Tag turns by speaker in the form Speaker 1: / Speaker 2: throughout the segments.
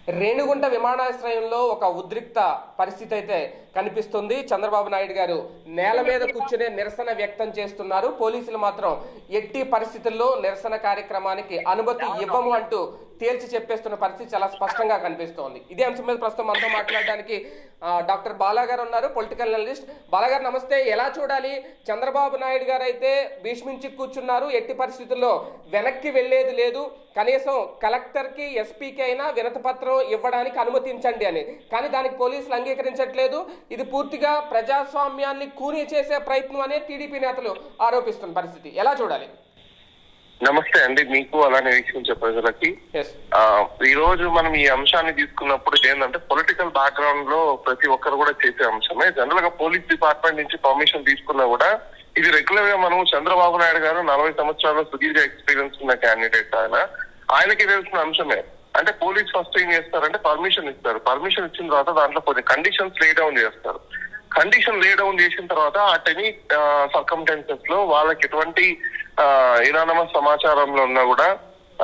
Speaker 1: రేణిగుంట విమానాశ్రయంలో ఒక ఉద్రిక్త పరిస్థితి అయితే కనిపిస్తుంది చంద్రబాబు నాయుడు గారు నేల మీద కూర్చునే నిరసన వ్యక్తం చేస్తున్నారు పోలీసులు మాత్రం ఎట్టి పరిస్థితుల్లో నిరసన కార్యక్రమానికి అనుమతి ఇవ్వము అంటూ తేల్చి చెప్పేస్తున్న పరిస్థితి చాలా స్పష్టంగా కనిపిస్తోంది ఇదే అంశం మీద ప్రస్తుతం మనతో మాట్లాడడానికి ఆ, డాక్టర్ బాలా గారు ఉన్నారు పొలిటికల్ అనలిస్ట్ బాలా గారు నమస్తే ఎలా చూడాలి చంద్రబాబు నాయుడు గారు అయితే భీష్మించి కూర్చున్నారు ఎట్టి పరిస్థితుల్లో వెనక్కి వెళ్ళేది లేదు కనీసం కలెక్టర్కి ఎస్పీకి అయినా వినతి పత్రం ఇవ్వడానికి అనుమతించండి అని కానీ దానికి పోలీసులు అంగీకరించట్లేదు ఇది పూర్తిగా ప్రజాస్వామ్యాన్ని కూనీ చేసే ప్రయత్నం అనే టీడీపీ నేతలు ఆరోపిస్తున్న పరిస్థితి ఎలా చూడాలి
Speaker 2: నమస్తే అండి మీకు అలానే వీక్షించే ప్రజలకి
Speaker 1: ఎస్
Speaker 2: ఆ, ఈ రోజు మనం ఈ అంశాన్ని తీసుకున్నప్పుడు ఏంటంటే పొలిటికల్ బ్యాక్గ్రౌండ్ లో ప్రతి ఒక్కరు కూడా చేసే అంశమే జనరల్ గా పోలీస్ డిపార్ట్మెంట్ నుంచి పర్మిషన్ తీసుకున్నా కూడా ఇది రెగ్యులర్ గా మనం చంద్రబాబు నాయుడు గారు నలభై సంవత్సరాల సుదీర్ఘ ఎక్స్పీరియన్స్ ఉన్న క్యాండిడేట్ ఆయన ఆయనకి తెలిసిన అంశమే అంటే పోలీస్ ఫస్ట్ ఏం చేస్తారంటే పర్మిషన్ ఇస్తారు పర్మిషన్ ఇచ్చిన తర్వాత దాంట్లో కొన్ని కండిషన్స్ లే డౌన్ చేస్తారు కండిషన్ లే డౌన్ చేసిన తర్వాత అటెనీ సర్కమ్టెన్సెస్ లో వాళ్ళకి ఎటువంటి ఇనానమస్ సమాచారంలో ఉన్నా కూడా ఆ,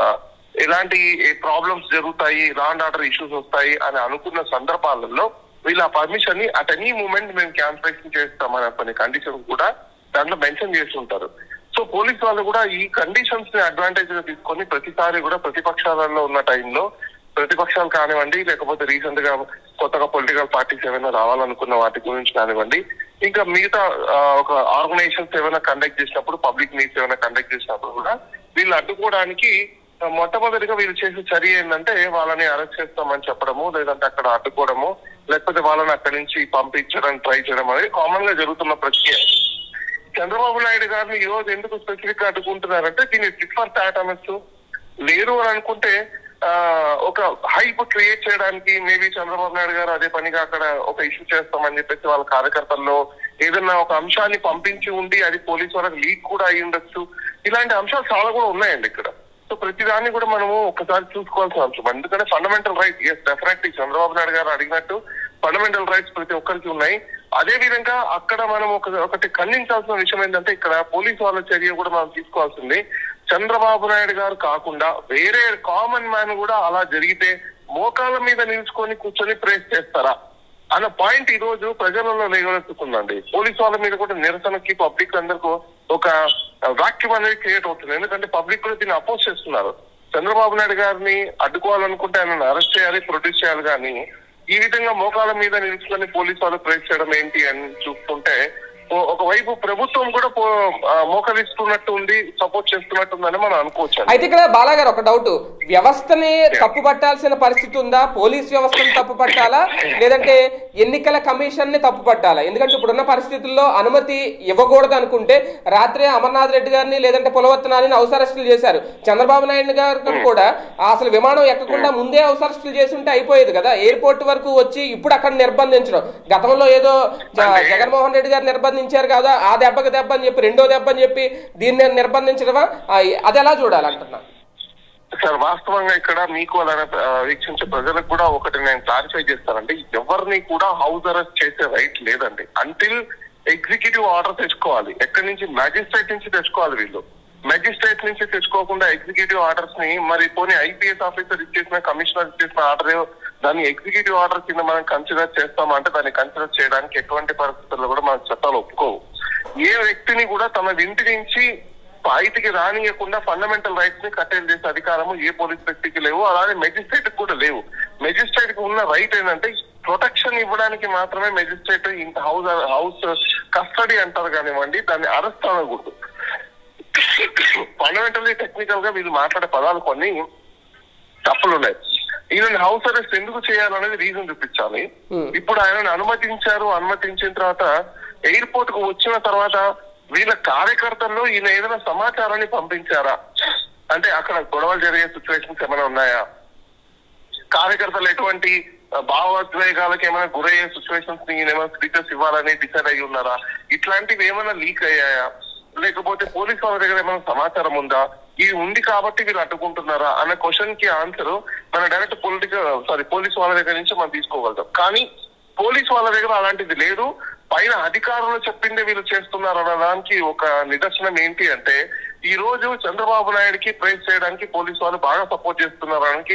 Speaker 2: ఎలాంటి ప్రాబ్లమ్స్ జరుగుతాయి లా అండ్ ఆర్డర్ ఇష్యూస్ వస్తాయి అని అనుకున్న సందర్భాలలో వీళ్ళు ఆ పర్మిషన్ ని అట్ ఎనీ మూమెంట్ మేము క్యాన్సలేషన్ చేస్తామని కొన్ని కండిషన్స్ కూడా దాంట్లో మెన్షన్ చేస్తుంటారు సో పోలీస్ వాళ్ళు కూడా ఈ కండిషన్స్ ని అడ్వాంటేజ్ గా తీసుకొని ప్రతిసారి కూడా ప్రతిపక్షాలలో ఉన్న టైంలో ప్రతిపక్షాలు కానివ్వండి లేకపోతే రీసెంట్ గా కొత్తగా పొలిటికల్ పార్టీస్ ఏమైనా రావాలనుకున్న వాటి గురించి కానివ్వండి ఇంకా మిగతా ఆ, ఒక ఆర్గనైజేషన్స్ ఏమైనా కండక్ట్ చేసినప్పుడు పబ్లిక్ మీట్స్ ఏమైనా కండక్ట్ చేసినప్పుడు కూడా వీళ్ళు అడ్డుకోవడానికి ఆ, మొట్టమొదటిగా వీళ్ళు చేసే చర్య ఏంటంటే వాళ్ళని అరెస్ట్ చేస్తామని చెప్పడము లేదంటే అక్కడ అడ్డుకోవడము లేకపోతే వాళ్ళని అక్కడి నుంచి పంపించడానికి ట్రై చేయడం అనేది కామన్ గా జరుగుతున్న ప్రక్రియ చంద్రబాబు నాయుడు గారిని ఈ రోజు ఎందుకు స్పెసిఫిక్ గా అడ్డుకుంటున్నారంటే దీన్ని ఫిట్ ఫర్ టాట్ అనొచ్చు లేరు అని అనుకుంటే ఆ, ఒక హైప్ క్రియేట్ చేయడానికి మేబీ చంద్రబాబు నాయుడు గారు అదే పనిగా అక్కడ ఒక ఇష్యూ చేస్తామని చెప్పేసి వాళ్ళ కార్యకర్తల్లో ఏదైనా ఒక అంశాన్ని పంపించి ఉండి అది పోలీసు వాళ్ళకి లీక్ కూడా అయి ఉండొచ్చు ఇలాంటి అంశాలు చాలా కూడా ఉన్నాయండి ఇక్కడ సో ప్రతిదాన్ని కూడా మనము ఒకసారి చూసుకోవాల్సిన అంశం ఎందుకంటే fundamental rights definitely Chandrababu Naidu garu అడిగినట్టు ఫండమెంటల్ రైట్స్ ప్రతి ఒక్కరికి ఉన్నాయి అదే విధంగా అక్కడ మనం ఒక ఒకటి ఖండించాల్సిన విషయం ఏంటంటే ఇక్కడ పోలీసు వాళ్ళ చర్య కూడా మనం తీసుకోవాల్సింది చంద్రబాబు నాయుడు గారు కాకుండా వేరే కామన్ మ్యాన్ కూడా అలా జరిగితే మోకాళ్ళ మీద నిలుచుకొని కూర్చొని ప్రేస్ చేస్తారా అన్న పాయింట్ ఈ రోజు ప్రజలలో లేవనెత్తుకుందండి పోలీసు వాళ్ళ మీద కూడా నిరసనకి పబ్లిక్ అందరికీ ఒక వాక్యం అనేది క్రియేట్ అవుతుంది ఎందుకంటే పబ్లిక్ కూడా దీన్ని అపోజ్ చేస్తున్నారు చంద్రబాబు నాయుడు గారిని అడ్డుకోవాలనుకుంటే ఆయన అరెస్ట్ చేయాలి ప్రొడ్యూస్ చేయాలి కానీ ఈ విధంగా మోకాల మీద నిలుచుకొని పోలీసు వాళ్ళు ప్రేస్ చేయడం ఏంటి అని చూస్తుంటే ఓ- ఒకవైపు ప్రభుత్వం కూడా పో- ఆ, మోకరిస్తున్నట్టు ఉంది సపోర్ట్ చేస్తున్నట్టు ఉందని మనం అనుకోవచ్చు
Speaker 1: అయితే ఇక్కడ బాలాగారు ఒక డౌట్ వ్యవస్థని తప్పు పట్టాల్సిన పరిస్థితి ఉందా పోలీస్ వ్యవస్థను తప్పు పట్టాలా లేదంటే ఎన్నికల కమిషన్ ని తప్పు పట్టాలా ఎందుకంటే ఇప్పుడున్న పరిస్థితుల్లో అనుమతి ఇవ్వకూడదు అనుకుంటే రాత్రే అమర్నాథ్ రెడ్డి గారిని లేదంటే పులవర్తనాన్ని హౌస్ అరెస్టులు చేశారు చంద్రబాబు నాయుడు గారు కూడా అసలు విమానం ఎక్కకుండా ముందే హౌస్ అరెస్టులు చేసి ఉంటే అయిపోయేది కదా ఎయిర్పోర్ట్ వరకు వచ్చి ఇప్పుడు అక్కడ నిర్బంధించడం గతంలో ఏదో జ- జగన్మోహన్ రెడ్డి గారు నిర్బంధించారు కదా ఆ దెబ్బకి దెబ్బ అని చెప్పి రెండో దెబ్బ అని చెప్పి దీన్ని నిర్బంధించడమా ఆ, అది ఎలా చూడాలంటున్నా
Speaker 2: సార్ వాస్తవంగా ఇక్కడ మీకు అలానే ఆ, వీక్షించే ప్రజలకు కూడా ఒకటి నేను క్లారిఫై చేస్తానంటే ఎవరిని కూడా హౌస్ అరెస్ట్ చేసే రైట్ లేదండి అంటిల్ ఎగ్జిక్యూటివ్ ఆర్డర్ తెచ్చుకోవాలి ఎక్కడి నుంచి మ్యాజిస్ట్రేట్ నుంచి తెచ్చుకోవాలి వీళ్ళు మెజిస్ట్రేట్ నుంచి తెచ్చుకోకుండా ఎగ్జిక్యూటివ్ ఆర్డర్స్ ని మరి పోనీ ఐపీఎస్ ఆఫీసర్ ఇచ్చేసిన కమిషనర్ ఇచ్చేసిన ఆర్డర్ దాన్ని ఎగ్జిక్యూటివ్ ఆర్డర్ కింద మనం కన్సిడర్ చేస్తామా అంటే దాన్ని కన్సిడర్ చేయడానికి ఎటువంటి పరిస్థితుల్లో కూడా మన చట్టాలు ఒప్పుకోవు ఏ వ్యక్తిని కూడా తమ ఇంటి నుంచి బయటికి రానియకుండా ఫండమెంటల్ రైట్స్ ని కట్టేలు చేసే అధికారము ఏ పోలీస్ వ్యక్తికి లేవు అలాగే మెజిస్ట్రేట్ కూడా లేవు మెజిస్ట్రేట్ కు ఉన్న రైట్ ఏంటంటే ప్రొటెక్షన్ ఇవ్వడానికి మాత్రమే మెజిస్ట్రేట్ ఇంత హౌస్ హౌస్ కస్టడీ అంటారు కానివ్వండి దాన్ని అరెస్ట్ అనకూడదు ఫండమెంటల్లీ టెక్నికల్ గా వీళ్ళు మాట్లాడే పదాలు కొన్ని తప్పులు ఉన్నాయి ఈయన హౌస్ అరెస్ట్ ఎందుకు చేయాలనేది రీజన్ చూపించాలి
Speaker 1: Hmm.
Speaker 2: ఇప్పుడు ఆయనను అనుమతించారు అనుమతించిన తర్వాత ఎయిర్పోర్ట్ కు వచ్చిన తర్వాత వీళ్ళ కార్యకర్తల్లో ఈయన ఏదైనా సమాచారాన్ని పంపించారా అంటే అక్కడ గొడవలు జరిగే సిచ్యువేషన్స్ ఏమైనా ఉన్నాయా కార్యకర్తలు ఎటువంటి ఆ, భావోద్వేగాలకు ఏమైనా గురయ్యే సిచ్యువేషన్స్ ని ఈయన ఏమైనా స్పీకర్స్ ఇవ్వాలని డిసైడ్ అయ్యి ఉన్నారా ఇట్లాంటివి ఏమైనా లీక్ అయ్యాయా లేకపోతే పోలీస్ వాళ్ళ దగ్గర ఏమైనా సమాచారం ఉందా ఇది ఉంది కాబట్టి వీళ్ళు అడ్డుకుంటున్నారా అనే క్వశ్చన్ కి ఆన్సర్ మన డైరెక్ట్ పొలిటికల్ సారీ పోలీస్ వాళ్ళ దగ్గర నుంచి మనం తీసుకోగలుగుతాం కానీ పోలీస్ వాళ్ళ దగ్గర అలాంటిది లేదు పైన అధికారులు చెప్పిందే వీళ్ళు చేస్తున్నారు అనడానికి ఒక నిదర్శనం ఏంటి అంటే ఈ రోజు చంద్రబాబు నాయుడుకి ప్రైజ్ చేయడానికి పోలీసు వాళ్ళు బాగా సపోర్ట్ చేస్తున్నారనడానికి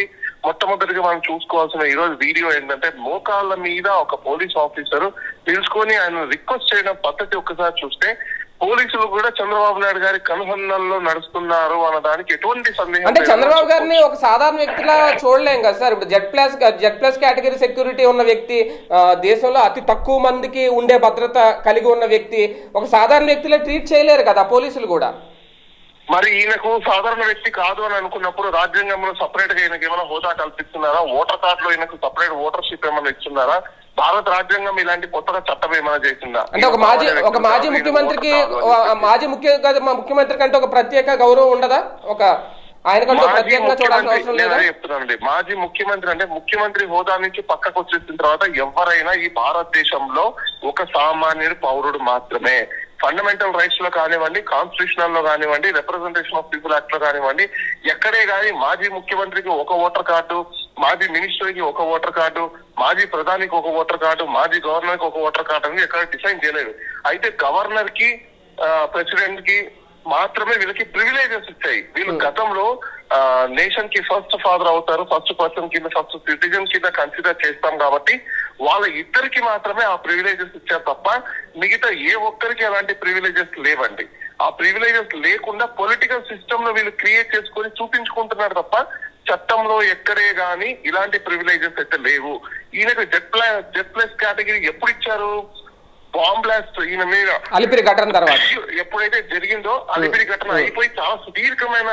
Speaker 2: మొట్టమొదటిగా మనం చూసుకోవాల్సిన ఈ రోజు వీడియో ఏంటంటే మోకాళ్ళ మీద ఒక పోలీస్ ఆఫీసర్ తెలుసుకొని ఆయన రిక్వెస్ట్ చేయడం పద్ధతి ఒక్కసారి చూస్తే పోలీసులు కూడా చంద్రబాబు నాయుడు గారి కనుసన్నల్లో నడుస్తున్నారు అన్న దానికి ఎటువంటి సందేహం
Speaker 1: అంటే
Speaker 2: లేదు.
Speaker 1: చంద్రబాబు గారిని ఒక సాధారణ వ్యక్తిలా చూడలేం కదా సార్ ఇప్పుడు Z plus Z plus category security ఉన్న వ్యక్తి ఆ, దేశంలో అతి తక్కువ మందికి ఉండే భద్రత కలిగి ఉన్న వ్యక్తి ఒక సాధారణ వ్యక్తిలా ట్రీట్ చేయలేరు కదా పోలీసులు కూడా
Speaker 2: మరి ఈయనకు సాధారణ వ్యక్తి కాదు అని అనుకున్నప్పుడు రాజ్యాంగంలో సపరేట్ గా ఈయనకి ఏమైనా హోదా కల్పిస్తున్నారా ఓటర్ కార్డు లో ఈయనకు సపరేట్ ఓటర్షిప్ ఏమైనా ఇస్తున్నారా భారత రాజ్యాంగం ఇలాంటి కొత్తగా చట్టం ఏమైనా చేసిందా
Speaker 1: అంటే ఒక మాజీ ఒక మాజీ ముఖ్యమంత్రికి ఆ, మాజీ ముఖ్య ముఖ్యమంత్రి కంటే ఒక ప్రత్యేక గౌరవం ఉండదా ఒక ఆయనకంటూ
Speaker 2: మాజీ
Speaker 1: ప్రత్యేకంగా చూడాల్సిన
Speaker 2: ముఖ్యమంత్రి
Speaker 1: అవసరం
Speaker 2: నేను
Speaker 1: లేదా
Speaker 2: అదే చెప్తున్నానండి మాజీ ముఖ్యమంత్రి అంటే ముఖ్యమంత్రి హోదా నుంచి పక్కకు వచ్చేసిన తర్వాత ఎవరైనా ఈ భారతదేశంలో ఒక సామాన్యుడు పౌరుడు మాత్రమే ఫండమెంటల్ రైట్స్ లో కానివ్వండి కాన్స్టిట్యూషనల్ లో కానివ్వండి రిప్రజెంటేషన్ ఆఫ్ పీపుల్ యాక్ట్ లో కానివ్వండి ఎక్కడే కానీ మాజీ ముఖ్యమంత్రికి ఒక ఓటర్ కార్డు మాజీ మినిస్టర్కి ఒక ఓటర్ కార్డు మాజీ ప్రధానికి ఒక ఓటర్ కార్డు మాజీ గవర్నర్ కి ఒక ఓటర్ కార్డు అనేది ఎక్కడ డిసైన్ చేయలేదు అయితే గవర్నర్ కి ప్రెసిడెంట్ కి మాత్రమే వీళ్ళకి ప్రివిలేజెస్ ఇచ్చాయి వీళ్ళు గతంలో నేషన్ కి ఫస్ట్ ఫాదర్ అవుతారు ఫస్ట్ పర్సన్ కింద ఫస్ట్ సిటిజన్ కింద కన్సిడర్ చేస్తాం కాబట్టి వాళ్ళ ఇద్దరికి మాత్రమే ఆ ప్రివిలేజెస్ ఇచ్చారు తప్ప మిగతా ఏ ఒక్కరికి అలాంటి ప్రివిలేజెస్ లేవండి ఆ ప్రివిలేజెస్ లేకుండా పొలిటికల్ సిస్టమ్ లో వీళ్ళు క్రియేట్ చేసుకొని చూపించుకుంటున్నారు తప్ప చట్టంలో ఎక్కడే గాని ఇలాంటి ప్రివిలేజెస్ అయితే లేవు ఈయనకు Z plus Z plus category ఎప్పుడు ఇచ్చారు బాంబ్ బ్లాస్ట్ ఈయన మీద
Speaker 1: అలిపిరి ఘటన తర్వాత
Speaker 2: ఎప్పుడైతే జరిగిందో అలిపిరి ఘటన అయిపోయి చాలా సుదీర్ఘమైన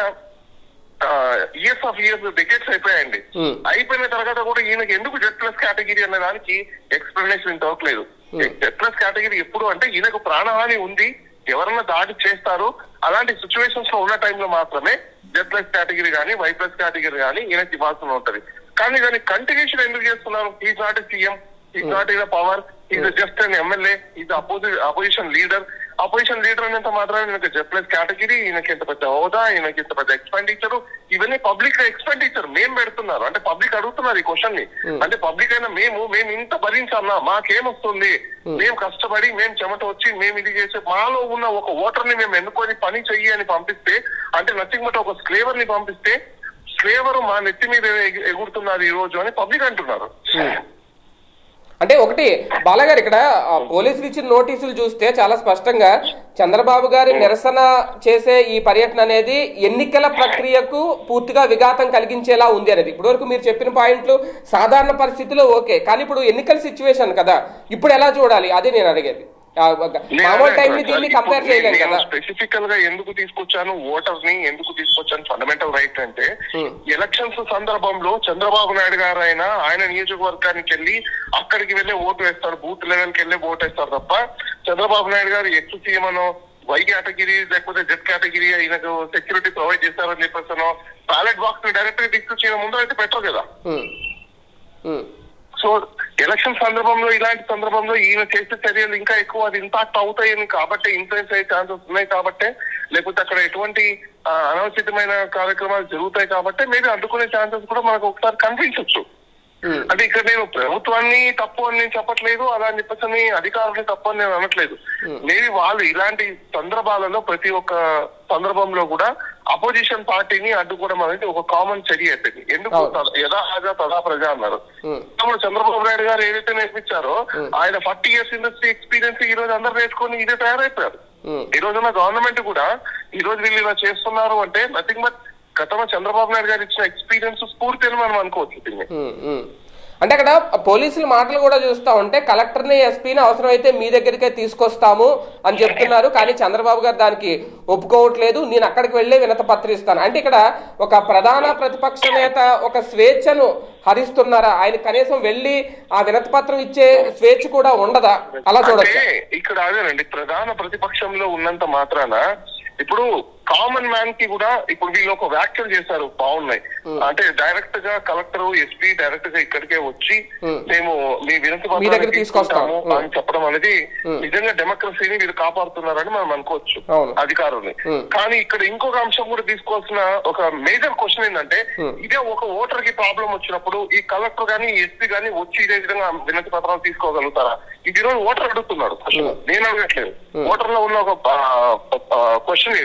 Speaker 2: ఇయర్స్ ఆఫ్ ఇయర్స్ డికెట్స్ అయిపోయాయండి
Speaker 1: Hmm.
Speaker 2: అయిపోయిన తర్వాత కూడా ఈయనకి ఎందుకు జెడ్ ప్లస్ కేటగిరీ అనే దానికి ఎక్స్ప్లెనేషన్ ఇంతవట్లేదు జెడ్ ప్లస్ కేటగిరీ ఎప్పుడు అంటే ఈయనకు ప్రాణహాని ఉంది ఎవరన్నా దాడి చేస్తారు అలాంటి సిచ్యువేషన్స్ లో ఉన్న టైంలో మాత్రమే జెడ్ ప్లస్ కేటగిరీ కానీ వై ప్లస్ కేటగిరీ కానీ ఈయనకి ఇవ్వాల్సి ఉంటది కానీ దాని కంటిన్యూషన్ ఎందుకు చేస్తున్నారు is not CM is not in power is just an MLA is opposite opposition leader opposition leader అనేంత మాత్రం ఈయనకి జెడ్ ప్లస్ కేటగిరీ ఈయనకి ఇంత పెద్ద హోదా ఈయనకి ఇంత పెద్ద ఎక్స్పెండిచర్ ఇవన్నీ పబ్లిక్ ఎక్స్పెండిచర్ మేం పెడుతున్నారు అంటే పబ్లిక్ అడుగుతున్నారు ఈ క్వశ్చన్ ని అంటే పబ్లిక్ అయినా మేము మేము ఇంత భరించాలన్నా మాకేమొస్తుంది మేము కష్టపడి మేము చెమట వచ్చి మేము ఇది చేసి మాలో ఉన్న ఒక ఓటర్ ని మేము ఎన్నుకొని పని చెయ్యి అని పంపిస్తే అంటే నథింగ్ బట్ ఒక స్లేవర్ ని పంపిస్తే స్లేవర్ మా నెత్తి మీద ఎగు- ఎగురుతున్నారు ఈ రోజు అని పబ్లిక్ అంటున్నారు
Speaker 1: అంటే ఒకటి బాలగారు ఇక్కడ ఆ, పోలీసులు ఇచ్చిన నోటీసులు చూస్తే చాలా స్పష్టంగా చంద్రబాబు గారి నిరసన చేసే ఈ పర్యటన అనేది ఎన్నికల ప్రక్రియకు పూర్తిగా విఘాతం కలిగించేలా ఉంది అనేది ఇప్పటివరకు మీరు చెప్పిన పాయింట్లు సాధారణ పరిస్థితిలో ఓకే కానీ ఇప్పుడు ఎన్నికల సిచ్యువేషన్ కదా ఇప్పుడు ఎలా చూడాలి అదే నేను అడిగేది ఆ, ఒక మామూలు టైంని దీన్ని కంపేర్ చేయలేం కదా
Speaker 2: స్పెసిఫికల్ గా ఎందుకు తీసుకొచ్చాను ఓటర్స్ ని ఎందుకు తీసుకొచ్చాను ఫండమెంటల్ రైట్ అంటే
Speaker 1: Hmm.
Speaker 2: ఎలక్షన్స్ సందర్భంలో చంద్రబాబు నాయుడు గారు ఆయన ఆయన నియోజకవర్గానికి వెళ్ళి అక్కడికి వెళ్ళి ఓటు వేస్తారు బూత్ లెవెల్ కి వెళ్ళి ఓటు వేస్తారు తప్ప చంద్రబాబు నాయుడు గారు ఎక్స్ సీఎం అనో వై కేటగిరీ లేకపోతే జెడ్ కేటగిరీ ఆయనకు సెక్యూరిటీ ప్రొవైడ్ చేస్తారని చెప్పేసానో బ్యాలెట్ బాక్స్ ని డైరెక్ట్ గా తీసుకొచ్చి ఈయన ముందు అయితే పెట్టరు కదా
Speaker 1: ఉమ్. ఉమ్.
Speaker 2: సో ఎలక్షన్ సందర్భంలో ఇలాంటి సందర్భంలో ఈయన చేసే చర్యలు ఇంకా ఎక్కువ అది ఇంపాక్ట్ అవుతాయని కాబట్టి ఇన్ఫ్లుయెన్స్ అయ్యే ఛాన్సెస్ ఉన్నాయి కాబట్టి లేకపోతే అక్కడ ఎటువంటి ఆ, అనవసరమైన కార్యక్రమాలు జరుగుతాయి కాబట్టి మేబీ అడ్డుకునే ఛాన్సెస్ కూడా మనకు ఒకసారి కనిపించవచ్చు
Speaker 1: ఉమ్.
Speaker 2: అంటే ఇక్కడ నేను ప్రభుత్వాన్ని తప్పు అని నేను చెప్పట్లేదు అలా అని చెప్పేసి అని అధికారులని తప్పు అని నేను అనట్లేదు మేబీ వాళ్ళు ఇలాంటి సందర్భాలలో ప్రతి ఒక్క సందర్భంలో కూడా అపోజిషన్ పార్టీని అడ్డుకోవడం అనేది ఒక కామన్ చర్య అయిపోయింది ఎందుకు
Speaker 1: అవును.
Speaker 2: తద- యథా రాజా తదా ప్రజ అన్నారు
Speaker 1: ఉమ్.
Speaker 2: ఇప్పుడు చంద్రబాబు నాయుడు గారు ఏదైతే నేర్పించారో ఆయన ఫార్టీ ఇయర్స్ ఇండస్ట్రీ ఎక్స్పీరియన్స్ ఈ రోజు అందరు నేర్చుకొని ఇదే తయారైపోయారు
Speaker 1: ఉమ్.
Speaker 2: ఈ రోజున గవర్నమెంట్ కూడా ఈ రోజు వీళ్ళు ఇలా చేస్తున్నారు అంటే నథింగ్ బట్ గతంలో చంద్రబాబు నాయుడు గారు ఇచ్చిన ఎక్స్పీరియన్స్ స్ఫూర్తి అని మనం అనుకోవచ్చు దీన్ని
Speaker 1: ఉమ్, ఉమ్. అంటే అక్కడ పోలీసుల మాటలు కూడా చూస్తా ఉంటే కలెక్టర్ని ఎస్పీని అవసరమైతే మీ దగ్గరికే తీసుకొస్తాము అని చెప్తున్నారు కానీ చంద్రబాబు గారు దానికి ఒప్పుకోవట్లేదు నేను అక్కడికి వెళ్ళి వినత పత్రిస్తాను అంటే ఇక్కడ ఒక ప్రధాన ప్రతిపక్ష నేత ఒక స్వేచ్ఛను హరిస్తున్నారా ఆయన కనీసం వెళ్ళి ఆ వినతి పత్రం ఇచ్చే స్వేచ్ఛ కూడా ఉండదా అలా చూడొచ్చు
Speaker 2: అంటే ఇక్కడ అదేనండి ప్రధాన ప్రతిపక్షంలో ఉన్నంత మాత్రాన ఇప్పుడు కామన్ మ్యాన్ కి కూడా ఇప్పుడు వీళ్ళు ఒక వ్యాఖ్యలు చేశారు బాగున్నాయి అంటే డైరెక్ట్ గా కలెక్టర్ ఎస్పీ డైరెక్ట్ గా ఇక్కడికే వచ్చి
Speaker 1: Hmm.
Speaker 2: మేము మీ వినతి
Speaker 1: మీ దగ్గర
Speaker 2: పత్రాన్ని
Speaker 1: తీసుకొస్తాము.
Speaker 2: తీసుకుంటాము అని చెప్పడం అనేది
Speaker 1: Hmm.
Speaker 2: నిజంగా డెమోక్రసీని వీళ్ళు కాపాడుతున్నారని మనం అనుకోవచ్చు
Speaker 1: అవును.
Speaker 2: అధికారుల్ని
Speaker 1: Hmm.
Speaker 2: కానీ ఇక్కడ ఇంకొక అంశం కూడా తీసుకోవాల్సిన ఒక మేజర్ క్వశ్చన్ ఏంటంటే
Speaker 1: Hmm.
Speaker 2: ఇదే ఒక ఓటర్ కి ప్రాబ్లం వచ్చినప్పుడు ఈ కలెక్టర్ గానీ ఎస్పీ గానీ వచ్చి ఇదే విధంగా వినతి పత్రాలు తీసుకోగలుగుతారా ఇది ఈరోజు ఓటర్ అడుగుతున్నాడు question.
Speaker 1: Hmm.
Speaker 2: నేను అడగట్లేదు ఓటర్ లో ఉన్న ఒక క్వశ్చన్ ఇది మేజర్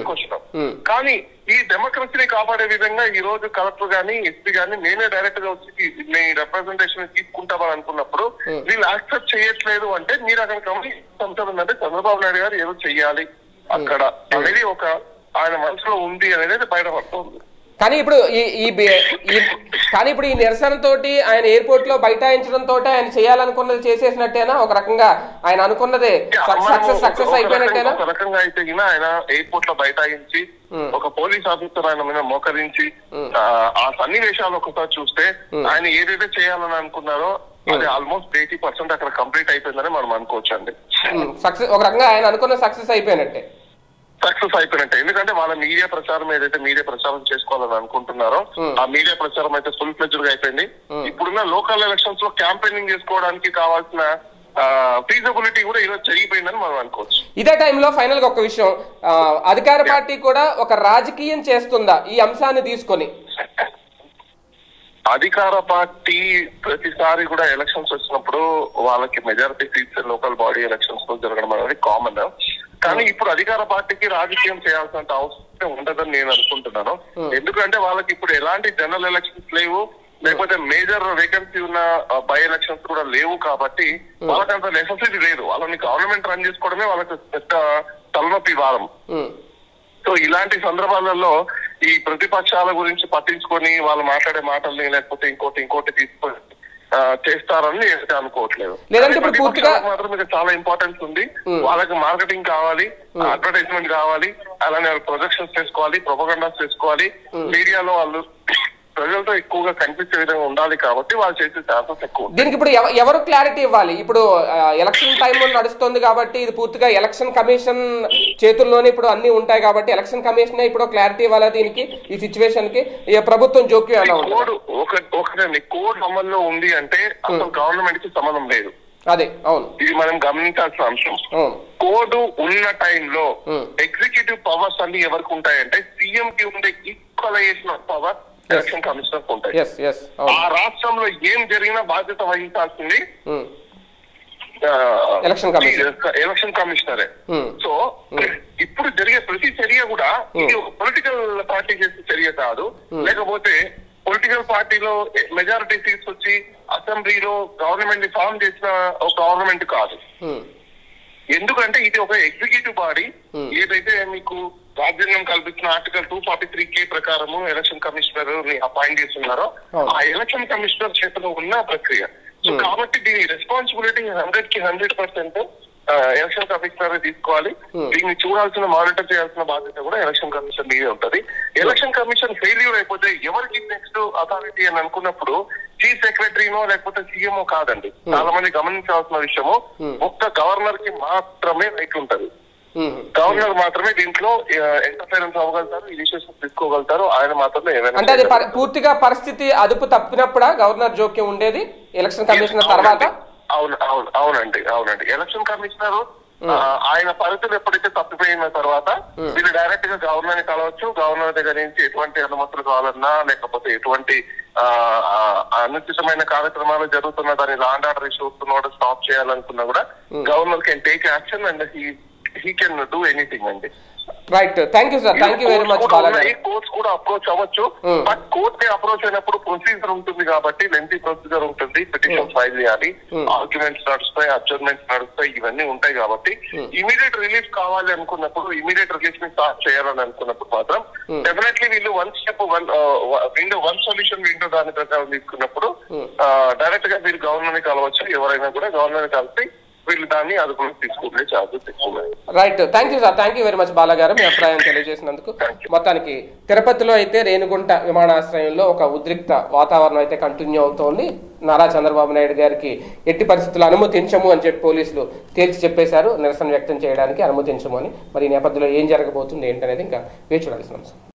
Speaker 2: తీసుకొచ్చినాం
Speaker 1: ఉమ్.
Speaker 2: కానీ ఈ డెమోక్రసీని కాపాడే విధంగా ఈ రోజు కలెక్టర్ గాని ఎస్పీ గాని నేనే డైరెక్ట్ గా వచ్చి మీ రిప్రజెంటేషన్ తీసుకుంటామని అనుకున్నప్పుడు వీళ్ళు యాక్సెప్ట్ చేయట్లేదు అంటే మీరు అక్కడ గమనించాలంటే చంద్రబాబు నాయుడు గారు ఏదో చెయ్యాలి అక్కడ అనేది ఒక ఆయన మనసులో ఉంది అనేది బయటపడుతుంది
Speaker 1: కానీ ఇప్పుడు ఈ ఈ బి- ఈ- కానీ ఇప్పుడు ఈ నిరసన తోటి ఆయన ఎయిర్పోర్ట్ లో బైఠాయించడం తోటి ఆయన చేయాలనుకున్నది చేసేసినట్టేనా ఒక రకంగా ఆయన అనుకున్నదే సక్సెస్ సక్సెస్ అయిపోయినట్టేనా
Speaker 2: ఒక రకంగా అయితే గిన ఆయన ఎయిర్పోర్ట్ లో బైఠాయించి ఒక పోలీస్ ఆఫీసర్ ఆయన మీద మోకరించి ఆ, ఆ సన్నివేశాలు ఒకసారి చూస్తే ఆయన ఏదైతే చేయాలని అనుకున్నారో అది ఆల్మోస్ట్ ఎయిటీ పర్సెంట్ అక్కడ కంప్లీట్ అయిపోయిందని మనం అనుకోవచ్చు అండి
Speaker 1: సక్సెస్ ఒక రకంగా ఆయన అనుకున్న సక్సెస్ అయిపోయినట్టే
Speaker 2: సక్సెస్ అయిపోయినట్టే ఎందుకంటే వాళ్ళ మీడియా ప్రచారం ఏదైతే మీడియా ప్రచారం చేసుకోవాలని అనుకుంటున్నారో ఆ మీడియా ప్రచారం అయితే ఫుల్ ఫ్లెడ్జ్ గా అయిపోయింది ఇప్పుడున్న లోకల్ ఎలక్షన్స్ లో క్యాంపెయినింగ్ చేసుకోవడానికి కావాల్సిన ఫీజిబిలిటీ కూడా ఈరోజు జరిగిపోయిందని మనం అనుకోవచ్చు
Speaker 1: ఇదే టైంలో ఫైనల్ గా ఒక విషయం ఆ, అధికార పార్టీ కూడా ఒక రాజకీయం చేస్తుందా ఈ అంశాన్ని తీసుకొని
Speaker 2: అధికార పార్టీ ప్రతిసారి కూడా ఎలక్షన్స్ వచ్చినప్పుడు వాళ్ళకి majority seats local body elections లో జరగడం అనేది కామన్ కానీ ఇప్పుడు అధికార పార్టీకి రాజకీయం చేయాల్సినంత అవసరం ఉండదని నేను అనుకుంటున్నాను ఎందుకంటే వాళ్ళకి ఇప్పుడు ఎలాంటి జనరల్ ఎలక్షన్స్ లేవు లేకపోతే మేజర్ వేకెన్సీ ఉన్న బై ఎలక్షన్స్ కూడా లేవు కాబట్టి వాళ్ళకి అంత నెసెసిటీ లేదు వాళ్ళని గవర్నమెంట్ రన్ చేసుకోవడమే వాళ్ళకి పెద్ద తలనొప్పి వారం
Speaker 1: ఉమ్,
Speaker 2: సో ఇలాంటి సందర్భాలలో ఈ ప్రతిపక్షాల గురించి పట్టించుకొని వాళ్ళు మాట్లాడే మాటల్ని లేకపోతే ఇంకోటి ఇంకోటి తీసుకొని ఆ, చేస్తారని నేను అనుకోవట్లేదు
Speaker 1: లేదంటే
Speaker 2: కానీ
Speaker 1: ఇప్పుడు పూర్తిగా-
Speaker 2: ప్రతిపక్షాలకు మాత్రం ఇక్కడ చాలా ఇంపార్టెన్స్ ఉంది వాళ్ళకి మార్కెటింగ్ కావాలి అడ్వర్టైజ్మెంట్ కావాలి అలానే వాళ్ళు ప్రొజెక్షన్స్ చేసుకోవాలి ప్రొపగండాస్ చేసుకోవాలి మీడియాలో వాళ్ళు ప్రజలతో ఎక్కువగా కనిపించే విధంగా ఉండాలి కాబట్టి వాళ్ళు చేసే ఛాన్సెస్ ఎక్కువ ఉంటాయి.
Speaker 1: దీనికి ఇప్పుడు ఎవ- ఎవరు క్లారిటీ ఇవ్వాలి ఇప్పుడు ఆ, ఎలక్షన్ టైం నడుస్తుంది కాబట్టి ఇది పూర్తిగా ఎలక్షన్ కమిషన్ చేతుల్లోనే ఇప్పుడు అన్ని ఉంటాయి కాబట్టి ఎలక్షన్ కమిషన్ ఇప్పుడు క్లారిటీ ఇవ్వాలి దీనికి ఈ సిచ్యువేషన్ కి ఈ ప్రభుత్వం జోక్యం ఎలా ఉంటుంది
Speaker 2: కోడ్ ఒక ఒకటండి కోడ్ అమల్లో ఉంది అంటే అసలు గవర్నమెంట్ కి సంబంధం లేదు
Speaker 1: అదే అవును
Speaker 2: ఇది మనం గమనించాల్సిన అంశం
Speaker 1: అవును
Speaker 2: కోడ్ ఉన్న టైంలో
Speaker 1: Hmm.
Speaker 2: ఎగ్జిక్యూటివ్ పవర్స్ అన్ని ఎవరికి ఉంటాయంటే సీఎం కి ఉండే equalization of power election commissioner ఉంటాయి
Speaker 1: ఎస్ ఎస్ అవును
Speaker 2: ఆ రాష్ట్రంలో ఏం జరిగినా బాధ్యత వహించాల్సింది
Speaker 1: ఉమ్,
Speaker 2: ఆ,
Speaker 1: Election commissioner.
Speaker 2: ఈ ఎలక్షన్ కమిషనరే
Speaker 1: Hmm.
Speaker 2: సో ఇప్పుడు జరిగే ప్రతి చర్య కూడా ఇది ఒక పొలిటికల్ పార్టీ చేసే చర్య కాదు లేకపోతే పొలిటికల్ పార్టీలో మెజారిటీ సీట్స్ వచ్చి అసెంబ్లీలో గవర్నమెంట్ ని ఫామ్ చేసిన ఒక గవర్నమెంట్ కాదు
Speaker 1: ఉమ్,
Speaker 2: ఎందుకంటే ఇది ఒక ఎగ్జిక్యూటివ్ బాడీ ఏదైతే మీకు రాజ్యాంగం కల్పించిన article two forty three K ప్రకారము ఎలక్షన్ కమిషనర్ ని అపాయింట్ చేస్తున్నారో
Speaker 1: అవును.
Speaker 2: ఆ ఎలక్షన్ కమిషనర్ చేతిలో ఉన్న ప్రక్రియ సో కాబట్టి దీని రెస్పాన్సిబిలిటీ హండ్రెడ్ కి హండ్రెడ్ పర్సెంట్ ఎలక్షన్ కమిషనర్ తీసుకోవాలి దీన్ని చూడాల్సిన మానిటర్ చేయాల్సిన బాధ్యత కూడా ఎలక్షన్ కమిషన్ మీదే ఉంటది ఎలక్షన్ కమిషన్ ఫెయిల్యూర్ అయిపోతే ఎవరికి నెక్స్ట్ అథారిటీ అని అనుకున్నప్పుడు చీఫ్ సెక్రటరీనో లేకపోతే సీఎంఓ కాదండి చాలా మంది గమనించాల్సిన విషయము ఒక్క గవర్నర్ కి మాత్రమే రైట్ ఉంటది
Speaker 1: ఉమ్.
Speaker 2: గవర్నర్ మాత్రమే దీంట్లో ఎంటర్ఫైరెన్స్ అవ్వగలుగుతారు ఇనిషియేషన్ తీసుకోగలుగుతారు ఆయన మాత్రమే ఏదైనా
Speaker 1: అంటే అది
Speaker 2: చేయగలుగుతారు.
Speaker 1: పరి- పూర్తిగా పరిస్థితి అదుపు తప్పినప్పుడా గవర్నర్ జోక్యం ఉండేది ఎలక్షన్ కమిషనర్ తర్వాత
Speaker 2: అవును అవును అవునండి అవునండి ఎలక్షన్ కమిషనర్ ఆయన పరిస్థితులు ఎప్పుడైతే తప్పిపోయిన తర్వాత వీళ్ళు డైరెక్ట్ గా గవర్నర్ ని కలవచ్చు గవర్నర్ దగ్గర నుంచి ఎటువంటి అనుమతులు కావాలన్నా లేకపోతే ఎటువంటి ఆ, ఆ, అనుచితమైన కార్యక్రమాలు జరుగుతున్న దాని లాండ్ ఆర్డర్ ఇష్యూస్ కూడా స్టాప్ చేయాలనుకున్నా కూడా governor can take action and he he can do anything అండి
Speaker 1: right thank you sir thank you very much బాలాగారు
Speaker 2: కోర్ట్స్ కూడా అప్రోచ్ అవ్వచ్చు బట్ కోర్ట్ ని అప్రోచ్ అయినప్పుడు ప్రొసీజర్ ఉంటుంది కాబట్టి లెంతీ ప్రొసీజర్ ఉంటుంది పిటిషన్ ఫైల్ చేయాలి ఆర్గ్యుమెంట్స్ నడుస్తాయి అడ్జర్మెంట్స్ నడుస్తాయి ఇవన్నీ ఉంటాయి కాబట్టి ఇమీడియట్ రిలీఫ్ కావాలి అనుకున్నప్పుడు ఇమీడియట్ రిలీఫ్ ని స్టార్ట్ చేయాలని అనుకున్నప్పుడు మాత్రం డెఫినెట్లీ వీళ్ళు one step one window one solution window దాని ప్రకారం తీసుకున్నప్పుడు డైరెక్ట్ గా వీళ్ళు గవర్నర్ ని కలవచ్చు ఎవరైనా కూడా గవర్నర్ ని కలిసి వీళ్ళు దాన్ని అదుపులోకి తీసుకునే ఛాన్సెస్ ఎక్కువ ఉన్నాయి
Speaker 1: right thank you sir thank you very much బాలాగారు మీ అభిప్రాయం తెలియజేసినందుకు మొత్తానికి తిరుపతిలో అయితే రేణుగుంట విమానాశ్రయంలో ఒక ఉద్రిక్త వాతావరణం అయితే కంటిన్యూ అవుతోంది నారా చంద్రబాబు నాయుడు గారికి ఎట్టి పరిస్థితుల్లో అనుమతించము అని చెప్పి పోలీసులు తేల్చి చెప్పేశారు నిరసన వ్యక్తం చేయడానికి అనుమతించము అని మరి ఈ నేపథ్యంలో ఏం జరగబోతుంది ఏంటనేది ఇంకా వేచి చూడాల్సిన అంశం